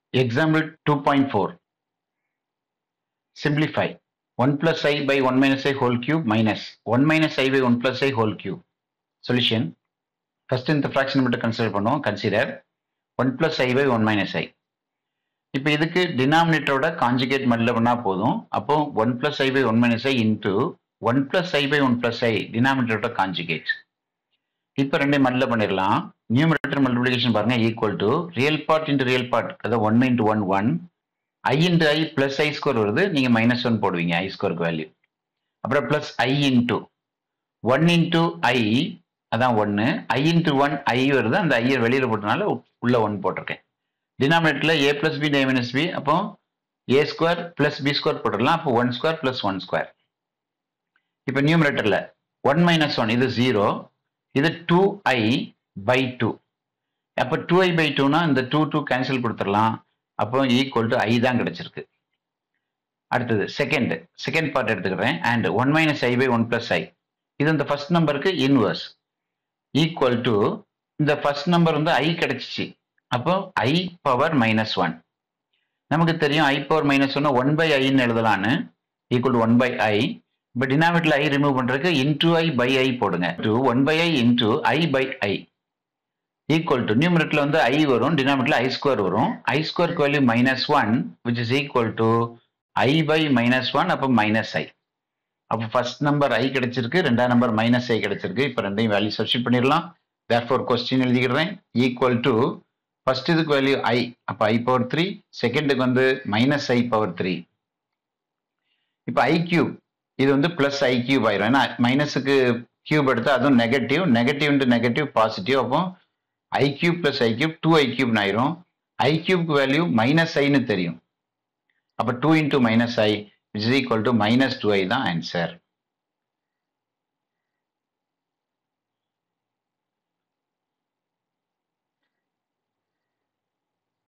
Example 2.4. Simplify. 1 plus i by 1 minus i whole cube minus 1 minus i by 1 plus i whole cube. Solution. First இந்த fraction மட்டும் consider பண்ணுவோம். Consider 1 plus i by 1 minus i. இப்போ இதுக்கு டினாமினேட்டரோட conjugate மல்ல பண்ணா போதும் அப்போ one plus i by one minus i into one plus i by one plus i டினாமினேட்டரோட காஞ்சுகேட் இப்போ ரெண்டையும் மல்ல பண்ணிடலாம் நியூமரேட்டர் மல்டிபிளிகேஷன் பாருங்க equal to real part into real part அதாவது one into one one i into i plus i square வருது நீங்க minus one போடுவீங்க ஐ ஸ்கோருக்கு வேல்யூ அப்புறம் plus i into one into i அதான் ஒன்று ஐ இன்டூ ஒன் ஐ வருது அந்த ஐயை வெளியில் போட்டனால உள்ள ஒன் போட்டிருக்கேன் டினாமினேட்டர்ல ஏ பிளஸ் பி டை மைனஸ் பி அப்போ A square plus B square போட்டுடலாம் அப்போ one square plus one square இப்போ நியூமரேட்டர்ல ஒன் மைனஸ் ஒன் இது ஜீரோ இது டூ ஐ பை டூ அப்போ டூ ஐ பை டூனா இந்த டூ டூ கேன்சல் கொடுத்துடலாம் அப்போ ஈக்குவல் டு ஐ தான் கிடைச்சிருக்கு அடுத்தது செகண்ட் செகண்ட் பார்ட் எடுத்துக்கிறேன் and one minus I by one plus I இது இந்த ஃபர்ஸ்ட் நம்பருக்கு இன்வர்ஸ் ஈக்குவல் டு இந்த ஃபர்ஸ்ட் நம்பர் வந்து ஐ கிடைச்சிச்சு அப்போ ஐ பவர் மைனஸ் ஒன் நமக்கு தெரியும் I power minus one one by ஐன்னு எழுதலான்னு equal to one by I இப்போ டினாமினேட்டில் ஐ ரிமூவ் பண்ணுறதுக்கு இன்டூ ஐ பை ஐ போடுங்க two one by I into I by I equal to நியூமரேட்டில் வந்து ஐ வரும் டினாமினேட்டில் ஐ ஸ்கொயர் வரும் ஐ ஸ்கொயருக்கு value minus one which is equal to I by minus one அப்போ minus I அப்போ first number ஐ கிடைச்சிருக்கு ரெண்டாம் நம்பர் மைனஸ் ஐ கிடைச்சிருக்கு இப்போ ரெண்டையும் வேல்யூ சப்ஸ்டிட் பண்ணிடலாம் தேர்ஃபோர் கொஸ்டின் எழுதிக்கிறேன் ஈக்குவல் டு ஃபர்ஸ்ட் இதுக்கு வேல்யூ ஐ அப்போ ஐ பவர் த்ரீ செகண்டுக்கு வந்து மைனஸ் ஐ பவர் த்ரீ இப்போ ஐ கியூப் இது வந்து பிளஸ் ஐ கியூப் ஆயிரும் ஏன்னா மைனஸுக்கு கியூப் எடுத்தால் அதுவும் negative negative into negative positive அப்போ I cube plus I cube two I கியூப்னு ஆயிரும் ஐ கியூப்க்கு வேல்யூ மைனஸ் ஐன்னு தெரியும் அப்போ two into minus I is equal to minus two I தான் ஆன்சர்